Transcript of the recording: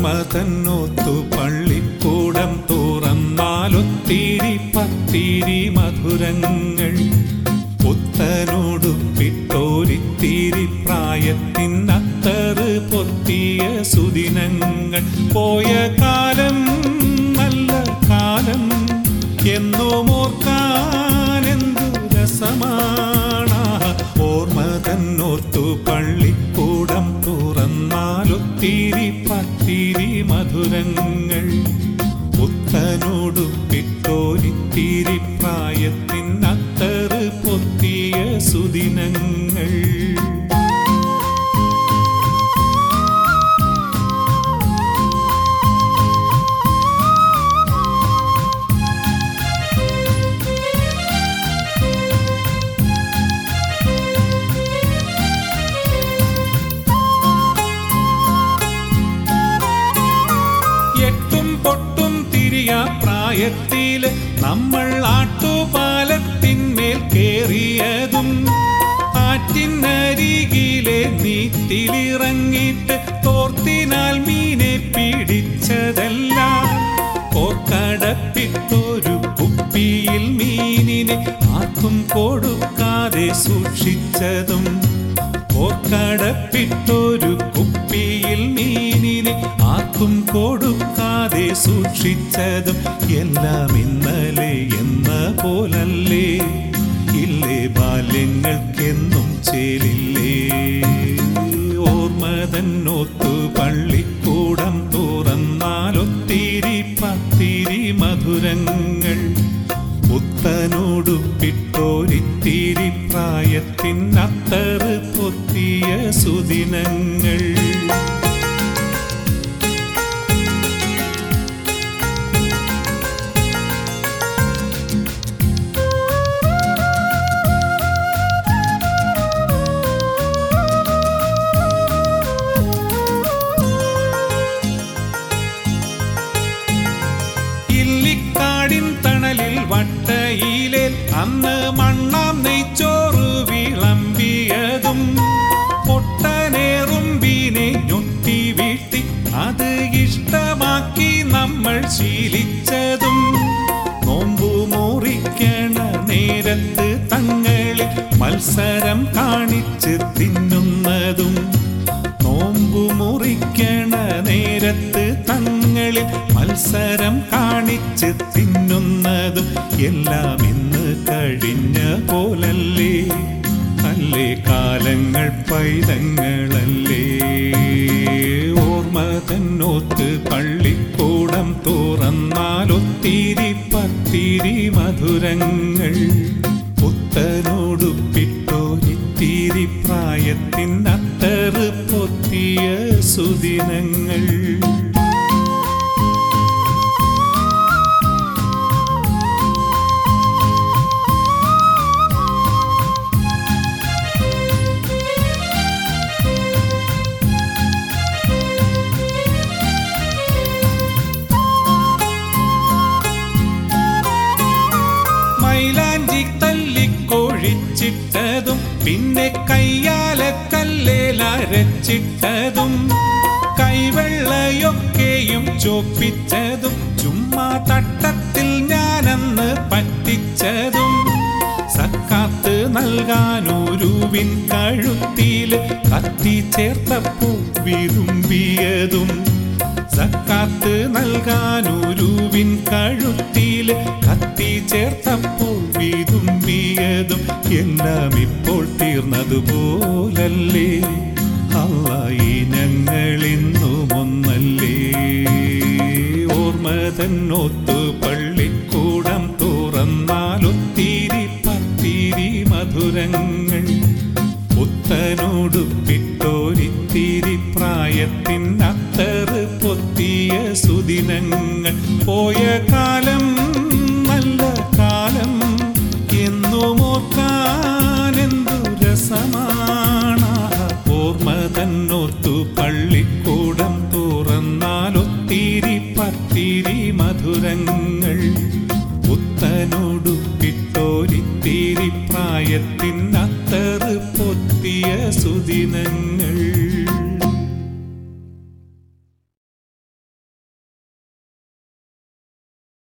ഓർമ്മ തന്നോത്തു പള്ളിക്കൂടം തുറന്നാലൊത്തിരി പത്തിരി മധുരങ്ങൾ പുത്തനോടുപ്പിട്ടോരിത്തിരി പ്രായത്തിനത്തറ് പൊത്തിയ സുദിനങ്ങൾ പോയ കാലം നല്ല കാലം എന്നും ഓർക്കാനെന്തു രസമാണ് ഓർമ്മ തന്നോർത്തു പള്ളിക്കൂടം തുറന്നാലൊത്തിരി പത്തിരി മധുരങ്ങൾ പുത്തനോടുപ്പിട്ടോരിത്തിരി പ്രായത്തിനത്തറ് പൊത്തിയ സുദിനങ്ങൾ എട്ടും പൊട്ടും തിരിയ പ്രായത്തില് നമ്മൾ ആട്ടുപാലത്തിന്മേൽ കേറിയതും ആറ്റിനരികിലെ നീറ്റിലിറങ്ങിയിട്ട് തോർത്തിനാൽ മീനെ പിടിച്ചതെല്ലാം കോർക്കടപ്പിട്ടൊരു കുപ്പിയിൽ മീനിനെ ആർക്കും കൊടുക്കാതെ സൂക്ഷിച്ചതും ഓർക്കടപ്പിട്ടൊരു കുപ്പിയിൽ മീനിനെ ആർക്കും കൊടുക്കാതെ സൂക്ഷിച്ചതും എല്ലാം ഇന്നലെ എന്ന പോലല്ലേ ഇല്ലേ ബാല്യങ്ങൾക്കെന്നും ചേലില്ലേ ഓർമ്മ തന്നോത്തു പള്ളിക്കൂടം തുറന്നാലൊത്തിരി പത്തിരി മധുരങ്ങൾ പുത്തനോടുപ്പിട്ടോരിത്തിരി പ്രായത്തിനത്തറ് പൊത്തിയ സുദിനങ്ങൾ ഇല്ലിക്കാടിൻ തണലിൽ വട്ടയിലെ അന്ന് മണ്ണാം നെയ്ച്ചോറ് വിളമ്പിയതും പൊട്ടനേറുമ്പിനെ ഞൊട്ടി വീട്ടി അത് ഇഷ്ടമാക്കി നമ്മൾ ശീലിച്ചതും നോമ്പു മുറിക്കണ നേരത്ത് തങ്ങളിൽ മത്സരം കാണിച്ച് തിന്നുന്നതും നോമ്പു മുറിക്കണ നേരത്ത് തങ്ങളിൽ മത്സരം കാണിച്ച് തിന്നുന്നതും എല്ലാം ഇന്ന് കഴിഞ്ഞ പോലല്ലേ അല്ലേ കാലങ്ങൾ പൈതങ്ങളല്ലേ ഓർമ്മ തന്നോത്ത് പള്ളിക്കൂടം തുറന്നാലൊത്തിരി പത്തിരി മധുരങ്ങൾ പുത്തനോടുപ്പിട്ടോരിത്തിരി പ്രായത്തിനത്തറ് പൊത്തിയ സുദിനങ്ങൾ മൈലാഞ്ചി തല്ലിക്കൊഴിച്ചിട്ടതും പിന്നെ കയ്യാല കല്ലേലരച്ചിട്ടതും കൈവെള്ളയൊക്കെയും ചോപ്പിച്ചതും ചുമ്മാ തട്ടത്തിൽ ഞാനന്ന് പറ്റിച്ചതും സക്കാത്ത് നൽകാനൊരുവിൻ കഴുത്തില് കത്തി ചേർത്തപ്പൂ വിരുമ്പിയതും സക്കാത്ത് നൽകാനൊരുവിൻ കഴുത്തില് കത്തി ചേർത്തപ്പോൾ വിതുമ്പിയതും എല്ലാം ഇപ്പോൾ തീർന്നതുപോലല്ലേ അല്ല ഇനങ്ങളിന്നും ഒന്നല്ലേ ഓർമ്മ തന്നൊത്തു പള്ളിക്കൂടം തുറന്നാലൊത്തിരി പത്തിരി മധുരങ്ങൾ പുത്തനോടുപ്പിട്ടോരിത്തിരി പ്രായത്തിനത്തറ് പൊത്തിയ സുദിനങ്ങൾ പോയ കാലം നല്ല കാലം എന്നും ഓർക്കാനെന്തു രസമാണ് ഓർമ്മ തന്നോർത്തു പള്ളിക്കൂടം തുറന്നാലൊത്തിരി പത്തിരി മധുരങ്ങൾ പുത്തനോടുപ്പിട്ടോരിത്തിരി പ്രായത്തിനത്തറ് പൊത്തിയ സുദിനങ്ങൾ